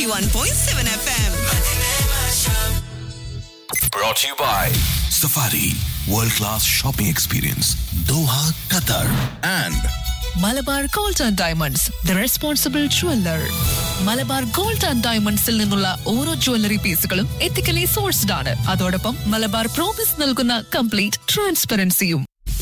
91.7 FM. Brought to you by Safari World Class Shopping Experience Doha, Qatar and Malabar gold and diamonds the responsible jeweller Malabar gold and ഡയമണ്ട്സിൽ നിന്നുള്ള ഓരോ jewellery പീസുകളും ethically sourced ആണ് അതോടൊപ്പം Malabar promise നൽകുന്ന complete ട്രാൻസ്പെറൻസിയും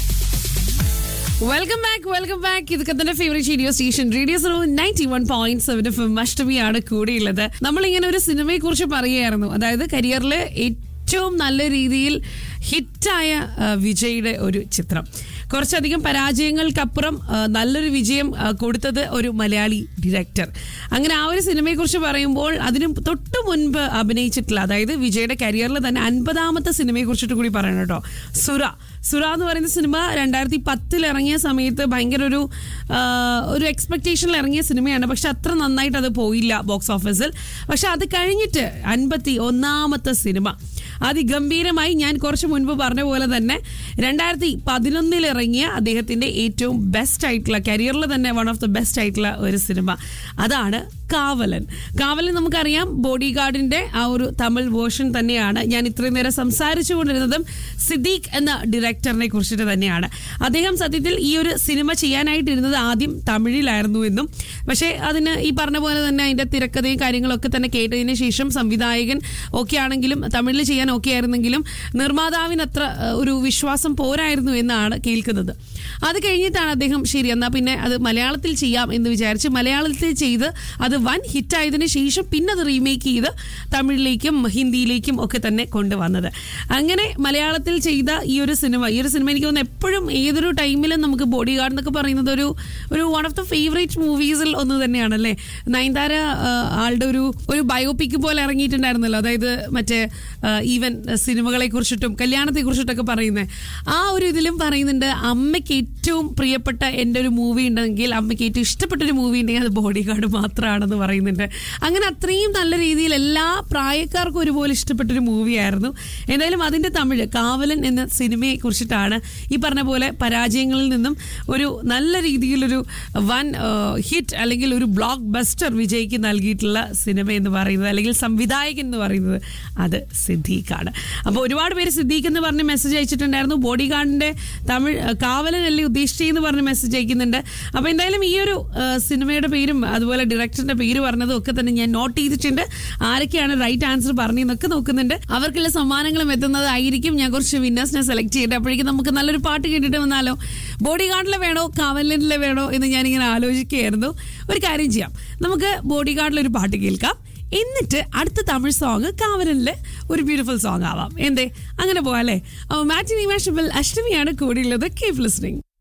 welcome back welcome back ഇത് കത്തിന്റെ favourite radio station radio so ninety one point seven F അഷ്ടമിയാണ് കൂടിയുള്ളത് നമ്മളിങ്ങനെ ഒരു സിനിമയെ കുറിച്ച് പറയുകയായിരുന്നു അതായത് കരിയറിൽ ഏറ്റവും നല്ല രീതിയിൽ ഹിറ്റായ ആ, വിജയുടെ ഒരു ചിത്രം കുറച്ചധികം പരാജയങ്ങൾക്കപ്പുറം ആ, നല്ലൊരു വിജയം ആ, കൊടുത്തത് ഒരു മലയാളി ഡയറക്ടർ അങ്ങനെ ആ ഒരു സിനിമയെക്കുറിച്ച് പറയുമ്പോൾ അതിന് തൊട്ട് മുൻപ് അഭിനയിച്ചിട്ടില്ല അതായത് വിജയുടെ കരിയറിൽ തന്നെ അൻപതാമത്തെ സിനിമയെ കുറിച്ചിട്ട് കൂടി പറയണം കേട്ടോ സുര സുര എന്ന് പറയുന്ന സിനിമ രണ്ടായിരത്തി പത്തിൽ ഇറങ്ങിയ സമയത്ത് ഭയങ്കര ഒരു ആ, ഒരു എക്സ്പെക്ടേഷനിൽ ഇറങ്ങിയ സിനിമയാണ് പക്ഷെ അത്ര നന്നായിട്ട് അത് പോയില്ല ബോക്സ് ഓഫീസിൽ പക്ഷെ അത് കഴിഞ്ഞിട്ട് അൻപത്തി ഒന്നാമത്തെ സിനിമ അതിഗംഭീരമായി ഞാൻ കുറച്ച് മുൻപ് പറഞ്ഞ പോലെ തന്നെ രണ്ടായിരത്തി പതിനൊന്നിൽ ഇറങ്ങിയ അദ്ദേഹത്തിന്റെ ഏറ്റവും ബെസ്റ്റ് ആയിട്ടുള്ള കരിയറിൽ തന്നെ വൺ ഓഫ് ദ ബെസ്റ്റ് ആയിട്ടുള്ള ഒരു സിനിമ അതാണ് കാവലൻ കാവലൻ നമുക്കറിയാം ബോഡി ഗാർഡിന്റെ ആ ഒരു തമിഴ് വേർഷൻ തന്നെയാണ് ഞാൻ ഇത്രയും നേരം സംസാരിച്ചു കൊണ്ടിരുന്നതും സിദ്ദീഖ് എന്ന ഡയറക്ടറിനെ കുറിച്ചിട്ട് തന്നെയാണ് അദ്ദേഹം സത്യത്തിൽ ഈ ഒരു സിനിമ ചെയ്യാനായിട്ടിരുന്നത് ആദ്യം തമിഴിലായിരുന്നു എന്നും പക്ഷേ അതിന് ഈ പറഞ്ഞ പോലെ തന്നെ അതിന്റെ തിരക്കഥയും കാര്യങ്ങളൊക്കെ തന്നെ കേട്ടതിന് ശേഷം സംവിധായകൻ ഓക്കെ ആണെങ്കിലും തമിഴിൽ ചെയ്യാൻ ഓക്കെ ആയിരുന്നെങ്കിലും നിർമ്മാതാവിന് അത്ര ഏഹ്, ഒരു വിശ്വാസം പോരായിരുന്നു എന്നാണ് കേൾക്കുന്നത് അത് കഴിഞ്ഞിട്ടാണ് അദ്ദേഹം ശരി എന്നാ പിന്നെ അത് മലയാളത്തിൽ ചെയ്യാം എന്ന് വിചാരിച്ച് മലയാളത്തിൽ ചെയ്ത് അത് വൻ ഹിറ്റായതിനു ശേഷം പിന്നെ അത് റീമേക്ക് ചെയ്ത് തമിഴിലേക്കും ഹിന്ദിയിലേക്കും ഒക്കെ തന്നെ കൊണ്ടുവന്നത് അങ്ങനെ മലയാളത്തിൽ ചെയ്ത ഈ ഒരു സിനിമ ഈ ഒരു സിനിമ എനിക്ക് തോന്നുന്നു എപ്പോഴും ഏതൊരു ടൈമിലും നമുക്ക് ബോഡി ഗാർഡ് എന്നൊക്കെ പറയുന്നത് ഒരു ഒരു വൺ ഓഫ് ദ ഫേവറേറ്റ് മൂവീസിൽ ഒന്ന് തന്നെയാണ് അല്ലേ നയൻതാര ആ, ആളുടെ ഒരു ഒരു ബയോപിക് പോലെ ഇറങ്ങിയിട്ടുണ്ടായിരുന്നല്ലോ അതായത് മറ്റേ ഈവൻ സിനിമകളെ കുറിച്ചിട്ടും കല്യാണത്തെ കുറിച്ചിട്ടൊക്കെ പറയുന്നത് ആ ഒരു ഇതിലും പറയുന്നുണ്ട് അമ്മയ്ക്ക് ഏറ്റവും പ്രിയപ്പെട്ട എൻ്റെ ഒരു മൂവി ഉണ്ടെങ്കിൽ അമ്മയ്ക്ക് ഏറ്റവും ഇഷ്ടപ്പെട്ട ഒരു മൂവി ഉണ്ടെങ്കിൽ അത് ബോഡി ഗാർഡ് മാത്രമാണെന്ന് പറയുന്നുണ്ട് അങ്ങനെ അത്രയും നല്ല രീതിയിൽ എല്ലാ പ്രായക്കാർക്കും ഒരുപോലെ ഇഷ്ടപ്പെട്ട ഒരു മൂവിയായിരുന്നു എന്തായാലും അതിന്റെ തമിഴ് കാവലൻ എന്ന സിനിമയെ കുറിച്ചിട്ടാണ് ഈ പറഞ്ഞ പോലെ പരാജയങ്ങളിൽ നിന്നും ഒരു നല്ല രീതിയിലൊരു വൻ ഹിറ്റ് അല്ലെങ്കിൽ ഒരു ബ്ലോക്ക് ബസ്റ്റർ വിജയ്ക്ക് നൽകിയിട്ടുള്ള സിനിമ എന്ന് പറയുന്നത് അല്ലെങ്കിൽ സംവിധായകൻ എന്ന് പറയുന്നത് അത് സിദ്ദീഖാണ് അപ്പോൾ ഒരുപാട് പേര് സിദ്ദീഖ് എന്ന് പറഞ്ഞ് മെസ്സേജ് അയച്ചിട്ടുണ്ടായിരുന്നു ബോഡി ഗാർഡിന്റെ തമിഴ് ആ, കാവലനല്ലേ ഉദ്ദേശിച്ചെന്ന് പറഞ്ഞ് മെസ്സേജ് അയക്കുന്നുണ്ട് അപ്പോൾ എന്തായാലും ഈ ഒരു ആ, സിനിമയുടെ പേരും അതുപോലെ ഡയറക്ടറിന്റെ പേര് പറഞ്ഞതും ഒക്കെ തന്നെ ഞാൻ നോട്ട് ചെയ്തിട്ടുണ്ട് ആരൊക്കെയാണ് റൈറ്റ് ആൻസർ പറഞ്ഞതെന്നൊക്കെ നോക്കുന്നുണ്ട് അവർക്കുള്ള സമ്മാനങ്ങളും എത്തുന്നതായിരിക്കും ഞാൻ കുറച്ച് വിന്നേഴ്സിനെ സെലക്ട് ചെയ്തിട്ട് അപ്പോഴേക്കും നമുക്ക് നല്ലൊരു പാട്ട് കേട്ടിട്ട് വന്നാലോ ബോഡി ഗാർഡിലെ വേണോ കാവലിലെ വേണോ എന്ന് ഞാനിങ്ങനെ ആലോചിക്കുകയായിരുന്നു ഒരു കാര്യം ചെയ്യാം നമുക്ക് ബോഡി ഗാർഡിലെ ഒരു പാട്ട് കേൾക്കാം എന്നിട്ട് അടുത്ത തമിഴ് സോങ് കാവലിലെ ഒരു ബ്യൂട്ടിഫുൾ സോങ് ആവാം എന്തേ അങ്ങനെ പോവാല്ലേ അപ്പോൾ മാറ്റിനി മാഷബിൾ അഷ്ടമിയാണ് കൂടിയുള്ളത് കീപ് ലിസ്ണിംഗ്